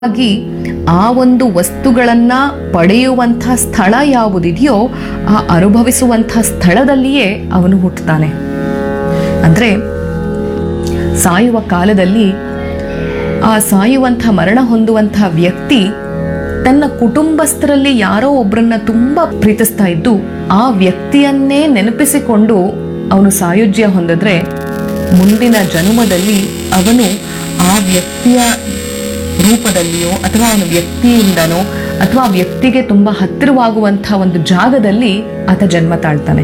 ಆಗಿ ಆ ಒಂದು ವಸ್ತುಗಳನ್ನ ಪಡೆಯುವಂಥ ಸ್ಥಳ ಯಾವುದಿದೆಯೋ ಆ ಅನುಭವಿಸುವಂಥ ಸ್ಥಳದಲ್ಲಿಯೇ ಅವನು ಹುಟ್ಟುತ್ತಾನೆ ಅಂದ್ರೆ ಸಾಯುವ ಕಾಲದಲ್ಲಿ ಆ ಸಾಯುವಂಥ ಮರಣ ಹೊಂದುವಂಥ ವ್ಯಕ್ತಿ ತನ್ನ ಕುಟುಂಬಸ್ಥರಲ್ಲಿ ಯಾರೋ ಒಬ್ಬರನ್ನ ತುಂಬಾ ಪ್ರೀತಿಸ್ತಾ ಇದ್ದು ಆ ವ್ಯಕ್ತಿಯನ್ನೇ ನೆನಪಿಸಿಕೊಂಡು ಅವನು ಸಾಯುಜ್ಯ ಹೊಂದಿದ್ರೆ ಮುಂದಿನ ಜನ್ಮದಲ್ಲಿ ಅವನು ಆ ವ್ಯಕ್ತಿಯ ರೂಪದಲ್ಲಿಯೋ ಅಥವಾ ಅವನ ವ್ಯಕ್ತಿಯಿಂದನೋ ಅಥವಾ ಆ ವ್ಯಕ್ತಿಗೆ ತುಂಬಾ ಹತ್ತಿರವಾಗುವಂಥ ಒಂದು ಜಾಗದಲ್ಲಿ ಆತ ಜನ್ಮ ತಾಳ್ತಾನೆ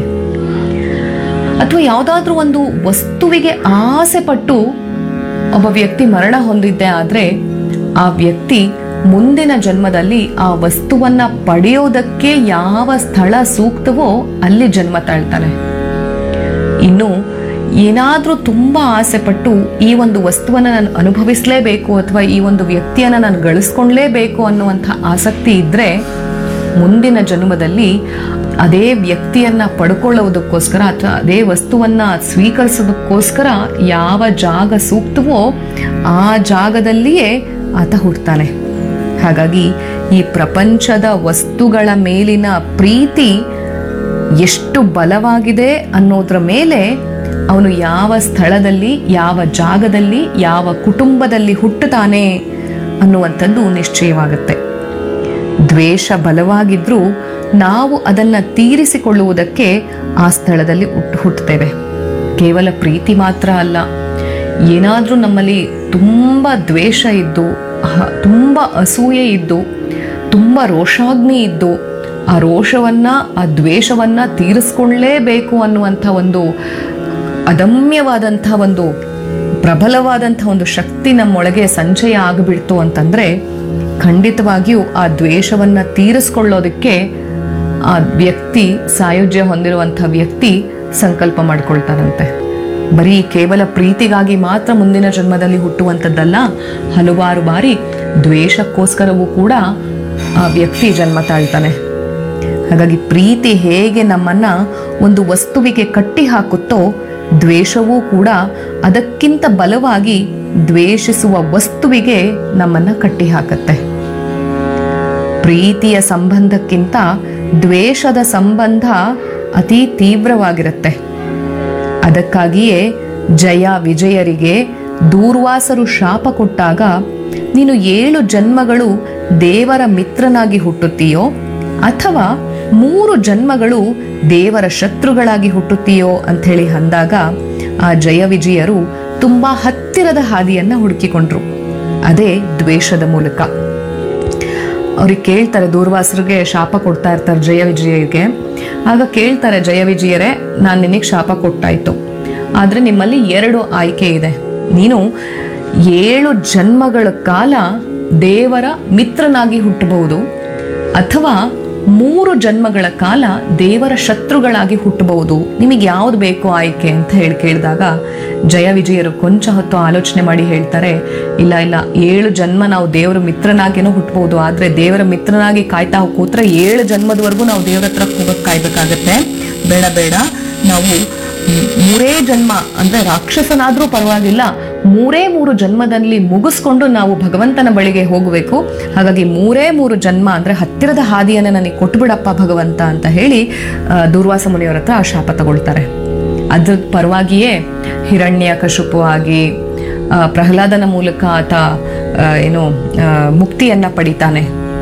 ಅಥವಾ ಯಾವುದಾದ್ರೂ ಒಂದು ವಸ್ತುವಿಗೆ ಆಸೆ ಪಟ್ಟು ಒಬ್ಬ ವ್ಯಕ್ತಿ ಮರಣ ಹೊಂದಿದ್ದೆ ಆದ್ರೆ ಆ ವ್ಯಕ್ತಿ ಮುಂದಿನ ಜನ್ಮದಲ್ಲಿ ಆ ವಸ್ತುವನ್ನ ಪಡೆಯೋದಕ್ಕೆ ಯಾವ ಸ್ಥಳ ಸೂಕ್ತವೋ ಅಲ್ಲಿ ಜನ್ಮ ತಾಳ್ತಾನೆ ಇನ್ನು ಏನಾದ್ರೂ ತುಂಬಾ ಆಸೆ ಪಟ್ಟು ಈ ಒಂದು ವಸ್ತುವನ್ನ ನಾನು ಅನುಭವಿಸ್ಲೇಬೇಕು ಅಥವಾ ಈ ಒಂದು ವ್ಯಕ್ತಿಯನ್ನ ನಾನು ಗಳಿಸ್ಕೊಂಡ್ಲೇಬೇಕು ಅನ್ನುವಂಥ ಆಸಕ್ತಿ ಇದ್ರೆ ಮುಂದಿನ ಜನ್ಮದಲ್ಲಿ ಅದೇ ವ್ಯಕ್ತಿಯನ್ನ ಪಡ್ಕೊಳ್ಳೋದಕ್ಕೋಸ್ಕರ ಅಥವಾ ಅದೇ ವಸ್ತುವನ್ನ ಸ್ವೀಕರಿಸೋದಕ್ಕೋಸ್ಕರ ಯಾವ ಜಾಗ ಸೂಕ್ತವೋ ಆ ಜಾಗದಲ್ಲಿಯೇ ಆತ ಹುಡ್ತಾನೆ ಹಾಗಾಗಿ ಈ ಪ್ರಪಂಚದ ವಸ್ತುಗಳ ಮೇಲಿನ ಪ್ರೀತಿ ಎಷ್ಟು ಬಲವಾಗಿದೆ ಅನ್ನೋದ್ರ ಮೇಲೆ ಅವನು ಯಾವ ಸ್ಥಳದಲ್ಲಿ ಯಾವ ಜಾಗದಲ್ಲಿ ಯಾವ ಕುಟುಂಬದಲ್ಲಿ ಹುಟ್ಟುತ್ತಾನೆ ಅನ್ನುವಂಥದ್ದು ನಿಶ್ಚಯವಾಗುತ್ತೆ ದ್ವೇಷ ಬಲವಾಗಿದ್ರೂ ನಾವು ಅದನ್ನ ತೀರಿಸಿಕೊಳ್ಳುವುದಕ್ಕೆ ಆ ಸ್ಥಳದಲ್ಲಿ ಹುಟ್ಟು ಹುಟ್ಟುತ್ತೇವೆ ಕೇವಲ ಪ್ರೀತಿ ಮಾತ್ರ ಅಲ್ಲ ಏನಾದರೂ ನಮ್ಮಲ್ಲಿ ತುಂಬ ದ್ವೇಷ ಇದ್ದು ಹ- ತುಂಬ ಅಸೂಯೆ ಇದ್ದು ತುಂಬ ರೋಷಾಗ್ನಿ ಇದ್ದು ಆ ರೋಷವನ್ನ ಆ ದ್ವೇಷವನ್ನ ತೀರಿಸ್ಕೊಳ್ಳೇಬೇಕು ಅನ್ನುವಂಥ ಒಂದು ಅದಮ್ಯವಾದಂಥ ಒಂದು ಪ್ರಬಲವಾದಂಥ ಒಂದು ಶಕ್ತಿ ನಮ್ಮೊಳಗೆ ಸಂಚಯ ಆಗಿಬಿಡ್ತು ಅಂತಂದ್ರೆ ಖಂಡಿತವಾಗಿಯೂ ಆ ದ್ವೇಷವನ್ನ ತೀರಿಸ್ಕೊಳ್ಳೋದಕ್ಕೆ ಆ ವ್ಯಕ್ತಿ ಸಾಯುಜ್ಯ ಹೊಂದಿರುವಂಥ ವ್ಯಕ್ತಿ ಸಂಕಲ್ಪ ಮಾಡ್ಕೊಳ್ತಾರಂತೆ ಬರೀ ಕೇವಲ ಪ್ರೀತಿಗಾಗಿ ಮಾತ್ರ ಮುಂದಿನ ಜನ್ಮದಲ್ಲಿ ಹುಟ್ಟುವಂಥದ್ದಲ್ಲ ಹಲವಾರು ಬಾರಿ ದ್ವೇಷಕ್ಕೋಸ್ಕರವೂ ಕೂಡ ಆ ವ್ಯಕ್ತಿ ಜನ್ಮ ತಾಳ್ತಾನೆ ಹಾಗಾಗಿ ಪ್ರೀತಿ ಹೇಗೆ ನಮ್ಮನ್ನ ಒಂದು ವಸ್ತುವಿಗೆ ಕಟ್ಟಿ ಹಾಕುತ್ತೋ ದ್ವೇಷವೂ ಕೂಡ ಅದಕ್ಕಿಂತ ಬಲವಾಗಿ ದ್ವೇಷಿಸುವ ವಸ್ತುವಿಗೆ ನಮ್ಮನ್ನ ಕಟ್ಟಿ ಹಾಕತ್ತೆ ಪ್ರೀತಿಯ ಸಂಬಂಧಕ್ಕಿಂತ ದ್ವೇಷದ ಸಂಬಂಧ ಅತಿ ತೀವ್ರವಾಗಿರುತ್ತೆ ಅದಕ್ಕಾಗಿಯೇ ಜಯ ವಿಜಯರಿಗೆ ದೂರ್ವಾಸರು ಶಾಪ ಕೊಟ್ಟಾಗ ನೀನು ಏಳು ಜನ್ಮಗಳು ದೇವರ ಮಿತ್ರನಾಗಿ ಹುಟ್ಟುತ್ತೀಯೋ ಅಥವಾ ಮೂರು ಜನ್ಮಗಳು ದೇವರ ಶತ್ರುಗಳಾಗಿ ಹುಟ್ಟುತ್ತೀಯೋ ಅಂಥೇಳಿ ಅಂದಾಗ ಆ ಜಯ ವಿಜಯರು ತುಂಬಾ ಹತ್ತಿರದ ಹಾದಿಯನ್ನ ಹುಡುಕಿಕೊಂಡ್ರು ಅದೇ ದ್ವೇಷದ ಮೂಲಕ ಅವ್ರಿಗೆ ಕೇಳ್ತಾರೆ ದೂರ್ವಾಸರಿಗೆ ಶಾಪ ಕೊಡ್ತಾ ಇರ್ತಾರೆ ಜಯ ವಿಜಯರಿಗೆ ಆಗ ಕೇಳ್ತಾರೆ ಜಯ ವಿಜಯರೇ ನಾನು ನಿನಗೆ ಶಾಪ ಕೊಟ್ಟಾಯ್ತು ಆದ್ರೆ ನಿಮ್ಮಲ್ಲಿ ಎರಡು ಆಯ್ಕೆ ಇದೆ ನೀನು ಏಳು ಜನ್ಮಗಳ ಕಾಲ ದೇವರ ಮಿತ್ರನಾಗಿ ಹುಟ್ಟಬಹುದು ಅಥವಾ ಮೂರು ಜನ್ಮಗಳ ಕಾಲ ದೇವರ ಶತ್ರುಗಳಾಗಿ ಹುಟ್ಟಬಹುದು ನಿಮಗೆ ಯಾವ್ದು ಬೇಕು ಆಯ್ಕೆ ಅಂತ ಹೇಳಿ ಕೇಳಿದಾಗ ಜಯ ವಿಜಯರು ಕೊಂಚ ಹೊತ್ತು ಆಲೋಚನೆ ಮಾಡಿ ಹೇಳ್ತಾರೆ ಇಲ್ಲ ಇಲ್ಲ ಏಳು ಜನ್ಮ ನಾವು ದೇವರ ಮಿತ್ರನಾಗೇನೋ ಹುಟ್ಟಬಹುದು ಆದ್ರೆ ದೇವರ ಮಿತ್ರನಾಗಿ ಕಾಯ್ತಾ ಕೂತ್ರೆ ಏಳು ಜನ್ಮದವರೆಗೂ ನಾವು ದೇವರ ಹತ್ರ ಹೋಗಕ್ ಕಾಯ್ಬೇಕಾಗತ್ತೆ ಬೇಡ ಬೇಡ ನಾವು ಮೂರೇ ಜನ್ಮ ಅಂದ್ರೆ ರಾಕ್ಷಸನಾದ್ರೂ ಪರವಾಗಿಲ್ಲ ಮೂರೇ ಮೂರು ಜನ್ಮದಲ್ಲಿ ಮುಗಿಸ್ಕೊಂಡು ನಾವು ಭಗವಂತನ ಬಳಿಗೆ ಹೋಗಬೇಕು ಹಾಗಾಗಿ ಮೂರೇ ಮೂರು ಜನ್ಮ ಅಂದ್ರೆ ಹತ್ತಿರದ ಹಾದಿಯನ್ನು ನನಗೆ ಕೊಟ್ಬಿಡಪ್ಪ ಭಗವಂತ ಅಂತ ಹೇಳಿ ಆ, ದೂರ್ವಾಸ ಮುನಿಯವರ ಹತ್ರ ಆ ಶಾಪ ತಗೊಳ್ತಾರೆ ಅದ್ರ ಪರವಾಗಿಯೇ ಹಿರಣ್ಯ ಕಶುಪು ಆಗಿ ಆ, ಪ್ರಹ್ಲಾದನ ಮೂಲಕ ಆತ ಆ, ಏನು ಆ, ಮುಕ್ತಿಯನ್ನ ಪಡಿತಾನೆ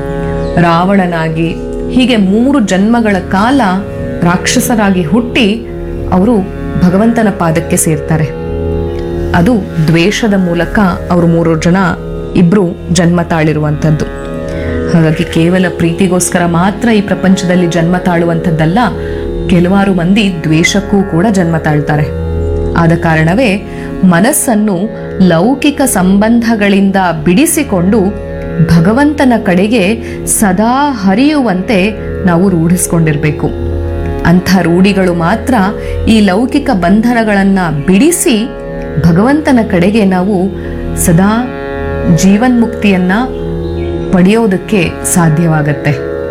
ರಾವಣನಾಗಿ ಹೀಗೆ ಮೂರು ಜನ್ಮಗಳ ಕಾಲ ರಾಕ್ಷಸರಾಗಿ ಹುಟ್ಟಿ ಅವರು ಭಗವಂತನ ಪಾದಕ್ಕೆ ಸೇರ್ತಾರೆ ಅದು ದ್ವೇಷದ ಮೂಲಕ ಅವರು ಮೂರು ಜನ ಇಬ್ರು ಜನ್ಮ ತಾಳಿರುವಂಥದ್ದು ಹಾಗಾಗಿ ಕೇವಲ ಪ್ರೀತಿಗೋಸ್ಕರ ಮಾತ್ರ ಈ ಪ್ರಪಂಚದಲ್ಲಿ ಜನ್ಮ ತಾಳುವಂಥದ್ದಲ್ಲ ಕೆಲವಾರು ಮಂದಿ ದ್ವೇಷಕ್ಕೂ ಕೂಡ ಜನ್ಮ ತಾಳ್ತಾರೆ ಆದ ಕಾರಣವೇ ಮನಸ್ಸನ್ನು ಲೌಕಿಕ ಸಂಬಂಧಗಳಿಂದ ಬಿಡಿಸಿಕೊಂಡು ಭಗವಂತನ ಕಡೆಗೆ ಸದಾ ಹರಿಯುವಂತೆ ನಾವು ರೂಢಿಸ್ಕೊಂಡಿರ್ಬೇಕು ಅಂಥ ರೂಢಿಗಳು ಮಾತ್ರ ಈ ಲೌಕಿಕ ಬಂಧನಗಳನ್ನ ಬಿಡಿಸಿ ಭಗವಂತನ ಕಡೆಗೆ ನಾವು ಸದಾ ಜೀವನ್ಮುಕ್ತಿಯನ್ನ ಪಡೆಯೋದಕ್ಕೆ ಸಾಧ್ಯವಾಗತ್ತೆ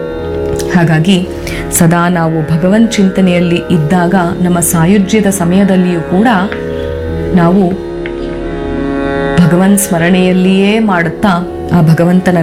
ಹಾಗಾಗಿ ಸದಾ ನಾವು ಭಗವನ್ ಚಿಂತನೆಯಲ್ಲಿ ಇದ್ದಾಗ ನಮ್ಮ ಸಾಯುಜ್ಯದ ಸಮಯದಲ್ಲಿಯೂ ಕೂಡ ನಾವು ಭಗವನ್ ಸ್ಮರಣೆಯಲ್ಲಿಯೇ ಮಾಡುತ್ತಾ ಆ ಭಗವಂತನ